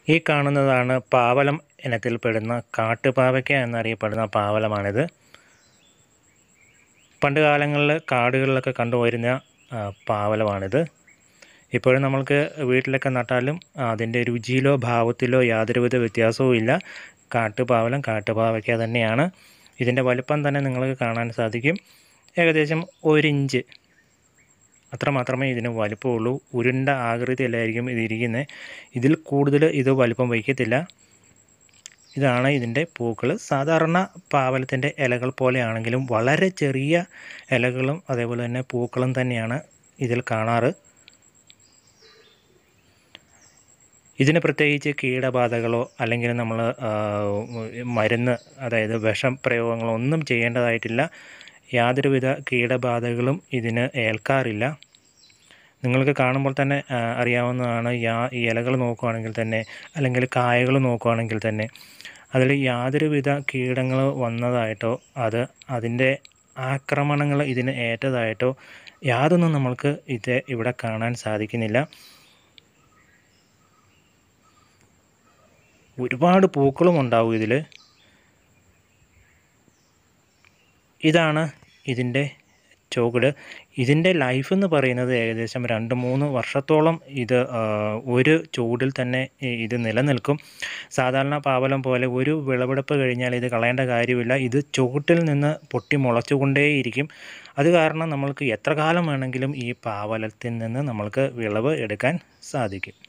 ഈ കാണുന്നതാണ് പാവലം ഇനത്തിൽപ്പെടുന്ന കാട്ടുപാവയ്ക്ക എന്നറിയപ്പെടുന്ന പാവലമാണിത് പണ്ട് കാലങ്ങളിൽ കാടുകളിലൊക്കെ കണ്ടുവരുന്ന ആ, പാവലമാണിത് ഇപ്പോഴും നമ്മൾക്ക് വീട്ടിലൊക്കെ നട്ടാലും അതിൻ്റെ രുചിയിലോ ഭാവത്തിലോ യാതൊരുവിധ വ്യത്യാസവും ഇല്ല കാട്ടുപാവലം കാട്ടുപാവയ്ക്ക തന്നെയാണ് ഇതിൻ്റെ വലിപ്പം തന്നെ നിങ്ങൾക്ക് കാണാൻ സാധിക്കും ഏകദേശം ഒരു ഇഞ്ച് അത്ര മാത്രമേ ഇതിന് വലിപ്പമുള്ളൂ ഉരുണ്ട ആകൃതിയിലായിരിക്കും ഇത് ഇരിക്കുന്നത് ഇതിൽ കൂടുതൽ ഇത് വലിപ്പം വയ്ക്കത്തില്ല ഇതാണ് ഇതിൻ്റെ പൂക്കൾ സാധാരണ പാവലത്തിൻ്റെ ഇലകൾ പോലെയാണെങ്കിലും വളരെ ചെറിയ ഇലകളും അതേപോലെ തന്നെ പൂക്കളും തന്നെയാണ് ഇതിൽ കാണാറ് ഇതിന് പ്രത്യേകിച്ച് കീടബാധകളോ അല്ലെങ്കിൽ നമ്മൾ മരുന്ന് അതായത് വിഷം പ്രയോഗങ്ങളോ ഒന്നും ചെയ്യേണ്ടതായിട്ടില്ല യാതൊരുവിധ കീടബാധകളും ഇതിന് ഏൽക്കാറില്ല നിങ്ങൾക്ക് കാണുമ്പോൾ തന്നെ ആ, അറിയാവുന്നതാണ് യാ ഈ ഇലകൾ നോക്കുകയാണെങ്കിൽ തന്നെ അല്ലെങ്കിൽ കായകൾ നോക്കുകയാണെങ്കിൽ തന്നെ അതിൽ യാതൊരുവിധ കീടങ്ങൾ വന്നതായിട്ടോ അത് അതിൻ്റെ ആക്രമണങ്ങൾ ഇതിന് ഏറ്റതായിട്ടോ യാതൊന്നും നമ്മൾക്ക് ഇത് ഇവിടെ കാണാൻ സാധിക്കുന്നില്ല ഒരുപാട് പൂക്കളും ഉണ്ടാവും ഇതിൽ ഇതാണ് ഇതിൻ്റെ ചോകിട് ഇതിൻ്റെ ലൈഫ് എന്ന് പറയുന്നത് ഏകദേശം രണ്ട് മൂന്ന് വർഷത്തോളം ഇത് ആ, ഒരു ചൂടിൽ തന്നെ ഇ- ഇത് നിലനിൽക്കും സാധാരണ പാവലം പോലെ ഒരു വിളവെടുപ്പ് കഴിഞ്ഞാൽ ഇത് കളയേണ്ട കാര്യമില്ല ഇത് ചുവട്ടിൽ നിന്ന് പൊട്ടി മുളച്ചുകൊണ്ടേയിരിക്കും അത് കാരണം നമ്മൾക്ക് എത്ര കാലം വേണമെങ്കിലും ഈ പാവലത്തിൽ നിന്ന് നമ്മൾക്ക് വിളവ് എടുക്കാൻ സാധിക്കും